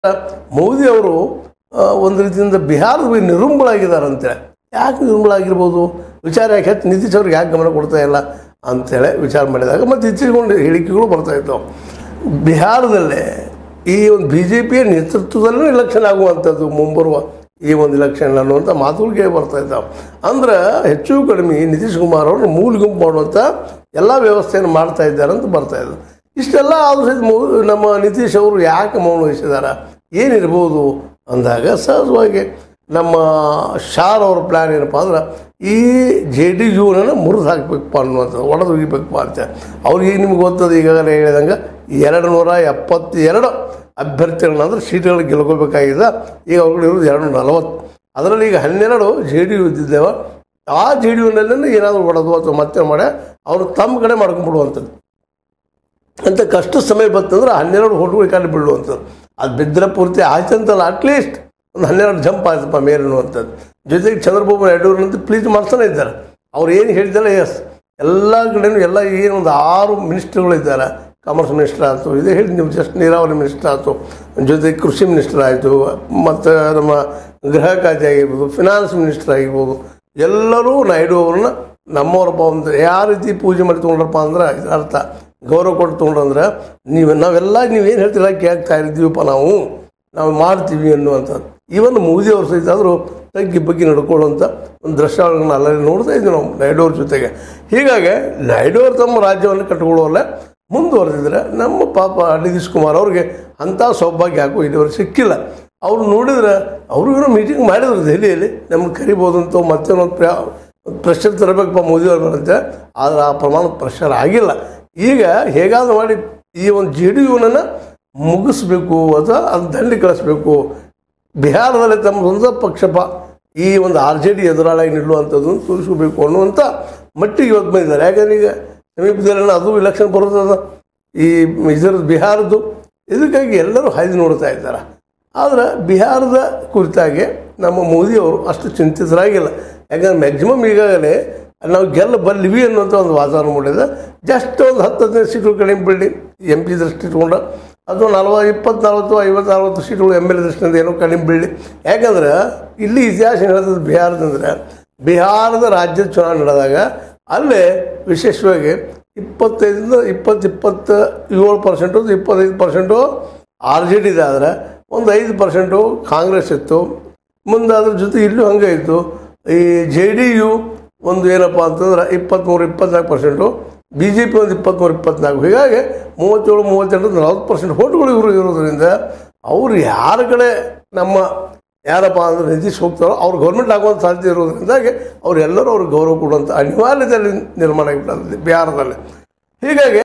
ಮೋದಿ ಅವರು ಆ, ಒಂದು ರೀತಿಯಿಂದ ಬಿಹಾರದ ಬಗ್ಗೆ ನಿರುಂಬಳಾಗಿದ್ದಾರೆ ಅಂತೇಳಿ ಯಾಕೆ ನಿರುಂಬಳಾಗಿರ್ಬೋದು ವಿಚಾರ ಯಾಕೆ ಹೆಚ್ಚು ನಿತೀಶ್ ಅವ್ರಿಗೆ ಯಾಕೆ ಗಮನ ಕೊಡ್ತಾ ಇಲ್ಲ ಅಂತೇಳಿ ವಿಚಾರ ಮಾಡಿದಾಗ ಮತ್ತು ಇಚ್ಛೆಗೊಂಡು ಹೇಳಿಕೆಗಳು ಬರ್ತಾ ಇದ್ದವು ಬಿಹಾರದಲ್ಲೇ ಈ ಒಂದು ಬಿ ಜೆ ಪಿಯ ನೇತೃತ್ವದಲ್ಲೇ ಎಲೆಕ್ಷನ್ ಆಗುವಂಥದ್ದು ಮುಂಬರುವ ಈ ಒಂದು ಇಲೆಕ್ಷನ್ ಅನ್ನುವಂಥ ಮಾತುಗಳು ಕೇಳಿ ಬರ್ತಾ ಇದ್ದಾವೆ ಅಂದ್ರೆ ಹೆಚ್ಚು ಕಡಿಮೆ ನಿತೀಶ್ ಕುಮಾರ್ ಅವರು ಮೂಲ ಗುಂಪು ಮಾಡುವಂಥ ಎಲ್ಲ ವ್ಯವಸ್ಥೆಯನ್ನು ಮಾಡ್ತಾ ಇದ್ದಾರೆ ಅಂತ ಬರ್ತಾ ಇದೆ ಇಷ್ಟೆಲ್ಲ ಆದರೂ ಸಹಿತ ಮೂ ನಮ್ಮ ನಿತೀಶ್ ಅವರು ಯಾಕೆ ಮೌನ ವಹಿಸಿದ್ದಾರೆ ಏನಿರ್ಬೋದು ಅಂದಾಗ ಸಹಜವಾಗಿ ನಮ್ಮ ಶಾರ್ ಅವ್ರ ಪ್ಲ್ಯಾನ್ ಏನಪ್ಪ ಅಂದ್ರೆ ಈ ಜೆ ಡಿ ಯುನನ್ನು ಮುರಿದು ಹಾಕ್ಬೇಕಪ್ಪ ಅನ್ನುವಂಥದ್ದು ಒಡೆದು ಒಗಿಬೇಕಪ್ಪ ಅಂತ ಅವ್ರಿಗೆ ನಿಮ್ಗೆ ಗೊತ್ತದ ಈಗಾಗಲೇ ಹೇಳಿದಂಗೆ ಎರಡು ನೂರ ಎಪ್ಪತ್ತೆರಡು ಅಭ್ಯರ್ಥಿಗಳನ್ನ ಅಂದ್ರೆ ಸೀಟ್ಗಳು ಗೆಲ್ಕೋಬೇಕಾಗಿದೆ ಈಗ ಅವ್ರುಗಳು ಇರೋದು ಎರಡು ನೂರ ನಲವತ್ತು ಅದರಲ್ಲಿ ಈಗ ಹನ್ನೆರಡು ಜೆ ಡಿ ಯು ಇದ್ದಿದ್ದೇವ ಆ ಜೆ ಡಿ ಯುನಲ್ಲಿ ಏನಾದರೂ ಹೊಡೆದು ಅಥವಾ ಮತ್ತೆ ಮಾಡಿ ಅವರು ತಮ್ಮ ಕಡೆ ಮಾಡ್ಕೊಂಡ್ಬಿಡುವಂಥದ್ದು ಅಂತ ಕಷ್ಟ ಸಮಯ ಬಂತಂದ್ರೆ ಹನ್ನೆರಡು ಹೋಟ್ಗಳು ಕಾಲಿ ಬೀಳುವಂಥದ್ದು ಅದು ಬಿದ್ದರೆ ಪೂರ್ತಿ ಆಯ್ತು ಅಂತಲ್ಲ ಅಟ್ಲೀಸ್ಟ್ ಒಂದು ಹನ್ನೆರಡು ಜಂಪ್ ಆಯ್ತಪ್ಪ ಮೇಲೆ ಅನ್ನುವಂಥದ್ದು ಜೊತೆಗೆ ಚಂದ್ರಬಾಬು ನಾಯ್ಡುವ್ರನ್ನಂತೂ ಪ್ಲೀಸ್ ಮಾಡ್ತಾನೆ ಇದ್ದಾರೆ ಅವ್ರು ಏನು ಹೇಳಿದ್ದಾರೆ ಎಸ್ ಎಲ್ಲ ಕಡೆನೂ ಎಲ್ಲ ಏನು ಒಂದು ಆರು ಮಿನಿಸ್ಟರ್ಗಳು ಇದ್ದಾರೆ ಕಾಮರ್ಸ್ ಮಿನಿಸ್ಟರ್ ಆಯಿತು ಇದೇ ಹೇಳಿ ನೀವು ಜಸ್ಟ್ ನೀರಾವರಿ ಮಿನಿಸ್ಟರ್ ಆಯಿತು ಜೊತೆಗೆ ಕೃಷಿ ಮಿನಿಸ್ಟರ್ ಆಯಿತು ಮತ್ತು ನಮ್ಮ ಗೃಹ ಖಾತೆ ಆಗಿರ್ಬೋದು ಫಿನಾನ್ಸ್ ಮಿನಿಸ್ಟರ್ ಆಗಿರ್ಬೋದು ಎಲ್ಲರೂ ನಾಯ್ಡು ಅವ್ರನ್ನ ನಮ್ಮವರಪ್ಪ ಒಂದು ಯಾವ ರೀತಿ ಪೂಜೆ ಮಾಡಿ ತೊಗೊಂಡ್ರಪ್ಪ ಅಂದ್ರೆ ಇದರ ಅರ್ಥ ಗೌರವ ಕೊಟ್ಟು ತೊಗೊಂಡ್ರಂದ್ರೆ ನೀವು ನಾವೆಲ್ಲ ನೀವೇನು ಹೇಳ್ತಿಲ್ಲ ಕೇಳ್ತಾ ಇದ್ದೀವಪ್ಪ ನಾವು ನಾವು ಮಾಡ್ತೀವಿ ಅನ್ನುವಂಥದ್ದು ಈವನ್ ಮೋದಿ ಅವ್ರ ಸಹಿತ ಆದರೂ ತಗ್ಗಿ ಬಗ್ಗೆ ನಡ್ಕೊಳ್ಳುವಂಥ ಒಂದು ದೃಶ್ಯಗಳನ್ನ ಅಲ್ಲಲ್ಲಿ ನೋಡ್ತಾ ಇದ್ವಿ ನಾವು ನಾಯ್ಡು ಅವ್ರ ಜೊತೆಗೆ ಹೀಗಾಗಿ ನಾಯ್ಡು ಅವರು ತಮ್ಮ ರಾಜ್ಯವನ್ನು ಕಟ್ಕೊಳ್ಳೋಲ್ಲ ಮುಂದುವರೆದಿದ್ರೆ ನಮ್ಮ ಪಾಪ ನಿತೀಶ್ ಕುಮಾರ್ ಅವ್ರಿಗೆ ಅಂಥ ಸೌಭಾಗ್ಯ ಯಾಕೋ ಇಲ್ಲಿವರೆಗೆ ಸಿಕ್ಕಿಲ್ಲ ಅವ್ರು ನೋಡಿದ್ರೆ ಅವರು ಏನೋ ಮೀಟಿಂಗ್ ಮಾಡಿದ್ರು ದೆಹಲಿಯಲ್ಲಿ ನಮ್ಗೆ ಕರಿಬೋದು ಅಂತ ಮತ್ತೇನೊಂದು ಪ್ರ ಪ್ರೆಷರ್ ತರಬೇಕಪ್ಪ ಮೋದಿ ಅವ್ರ ಬರುತ್ತೆ ಆದರೆ ಆ ಪ್ರಮಾಣ ಪ್ರೆಷರ್ ಆಗಿಲ್ಲ ಈಗ ಹೇಗಾದ್ರೂ ಮಾಡಿ ಈ ಒಂದು ಜೆ ಡಿ ಯುನನ್ನು ಮುಗಿಸ್ಬೇಕು ಅಥವಾ ಅದು ದಂಡಿ ಕಳಿಸ್ಬೇಕು ಬಿಹಾರದಲ್ಲಿ ತಮ್ಮ ಸ್ವಂತ ಪಕ್ಷಪ ಈ ಒಂದು ಆರ್ ಜೆ ಡಿ ಎದುರಾಳಾಗಿ ನಿಲ್ಲುವಂಥದ್ದನ್ನು ತೋರಿಸ್ಕೋಬೇಕು ಅನ್ನುವಂಥ ಮಟ್ಟಿಗೆ ಇವತ್ತು ಬಂದಿದ್ದಾರೆ ಯಾಕಂದ್ರೆ ಈಗ ಸಮೀಪದಲ್ಲಿ ಅದು ಇಲೆಕ್ಷನ್ ಬರೋದದ ಈ ಇದರದ್ದು ಬಿಹಾರದ್ದು ಇದಕ್ಕಾಗಿ ಎಲ್ಲರೂ ಹಾಯ್ದು ನೋಡ್ತಾ ಇದ್ದಾರೆ ಆದರೆ ಬಿಹಾರದ ಕುರಿತಾಗಿ ನಮ್ಮ ಮೋದಿಯವರು ಅಷ್ಟು ಚಿಂತಿತರಾಗಿಲ್ಲ ಯಾಕಂದ್ರೆ ಮ್ಯಾಕ್ಸಿಮಮ್ ಈಗಾಗಲೇ ನಾವು ಗೆಲ್ಲ ಬಲ್ಲಿವಿ ಅನ್ನುವಂಥ ಒಂದು ವಾತಾವರಣ ಮೂಡಿದೆ ಜಸ್ಟ್ ಒಂದು ಹತ್ತು ಹದಿನೈದು ಸೀಟು ಕಡಿಮೆ ಬಿಡಿ ಎಂ ಪಿ ದೃಷ್ಟಿ ಇಟ್ಕೊಂಡು ಅಥವಾ ನಲ್ವತ್ತು ಇಪ್ಪತ್ತು ನಲ್ವತ್ತು ಐವತ್ತು ಅರವತ್ತು ಸೀಟುಗಳು ಎಮ್ ಎಲ್ ಎ ದೃಷ್ಟಿಯಿಂದ ಏನೋ ಕಡಿಮೆ ಬೀಳಿ ಯಾಕಂದ್ರೆ ಇಲ್ಲಿ ಇತಿಹಾಸ ಏನು ಹೇಳ್ತದೆ ಬಿಹಾರದಂದ್ರೆ ಬಿಹಾರದ ರಾಜ್ಯದ ಚುನಾವಣೆ ನಡೆದಾಗ ಅಲ್ಲೇ ವಿಶೇಷವಾಗಿ ಇಪ್ಪತ್ತೈದರಿಂದ ಇಪ್ಪತ್ತು ಇಪ್ಪತ್ತ ಏಳು ಪರ್ಸೆಂಟು ಇಪ್ಪತ್ತೈದು ಪರ್ಸೆಂಟು ಆರ್ ಜೆ ಡಿದು ಆದರೆ ಒಂದು ಐದು ಪರ್ಸೆಂಟು ಕಾಂಗ್ರೆಸ್ ಇತ್ತು ಮುಂದೆ ಅದ್ರ ಜೊತೆ ಇಲ್ಲೂ ಹಂಗೆ ಇತ್ತು ಈ ಜೆ ಡಿ ಯು ಒಂದು ಏನಪ್ಪ ಅಂತಂದ್ರೆ ಇಪ್ಪತ್ತ್ಮೂರು ಇಪ್ಪತ್ನಾಲ್ಕು ಪರ್ಸೆಂಟು ಬಿ ಜೆ ಪಿ ಒಂದು ಇಪ್ಪತ್ತ್ಮೂರು ಇಪ್ಪತ್ನಾಲ್ಕು ಹೀಗಾಗಿ ಮೂವತ್ತೇಳು ಮೂವತ್ತೆಂಟು ನಲವತ್ತು ಪರ್ಸೆಂಟ್ ಓಟ್ಗಳು ಇವರು ಇರೋದ್ರಿಂದ ಅವ್ರು ಯಾರ ಕಡೆ ನಮ್ಮ ಯಾರಪ್ಪ ಅಂದ್ರೆ ನಿತೀಶ್ ಹೋಗ್ತಾರೋ ಅವ್ರು ಗೌರ್ಮೆಂಟ್ ಆಗುವಂಥ ಸಾಧ್ಯತೆ ಇರೋದ್ರಿಂದಾಗಿ ಅವರೆಲ್ಲರೂ ಅವ್ರಿಗೆ ಗೌರವ ಕೊಡುವಂಥ ಅನಿವಾರ್ಯತೆಯಲ್ಲಿ ನಿರ್ಮಾಣ ಆಗಿಬಿಟ್ಟಲ್ಲಿ ಬಿಹಾರದಲ್ಲಿ ಹೀಗಾಗಿ